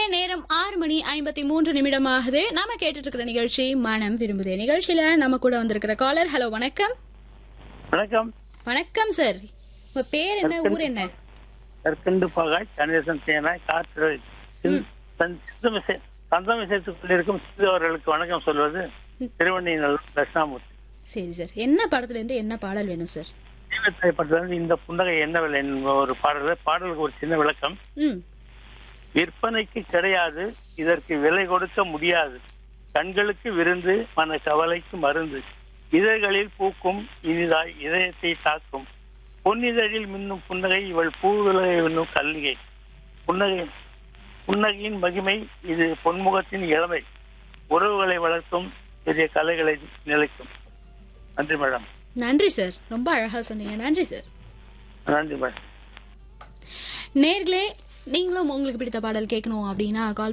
நேரம் ஆறு மணி ஐம்பத்தி மூன்று நிமிடம் ஆகுது நாம கேட்டுட்டு இருக்கிற நிகழ்ச்சி மனம் விரும்புதே நிகழ்ச்சியில நம்ம கூட வந்திருக்கிற காலர் ஹலோ வணக்கம் வணக்கம் வணக்கம் சார் உங்க பேர் என்ன ஊர் என்ன கற்கண்டு பாகாய் கணேசன் தேனாய் காற்று சந்தம் விஷயத்துக் கொண்டிருக்கும் சிந்து அவர்களுக்கு வணக்கம் சொல்வது திருவண்ணிநல்லூர் தட்சிணாமூர்த்தி சரி சார் என்ன படத்துல இருந்து என்ன பாடல் வேணும் சார் திரைப்படத்திலிருந்து இந்த புன்னகை என்ன விலை என்ப ஒரு பாடல் பாடலுக்கு ஒரு சின்ன விளக்கம் ம் விற்பனைக்கு கிடையாது இதற்கு விலை கொடுக்க முடியாது கண்களுக்கு விருந்து மன கவலைக்கு மருந்து இதழ்களில் பூக்கும் இனிதாய் இதயத்தை தாக்கும் பொன்னிதழில் மின்னும் புன்னகை இவள் பூவிலகை மின்னும் கல்லிகை புன்னகை புன்னகையின் மகிமை இது பொன்முகத்தின் இளமை உறவுகளை வளர்த்தும் பெரிய கலைகளை நிலைக்கும் நன்றி மேடம் நன்றி சார் ரொம்ப அழகா சொன்னீங்க நன்றி சார் நன்றி மேடம் நேர்களே நீங்களும் உங்களுக்கு பிடித்த பாடல் கேட்கணும் அப்படின்னா கால்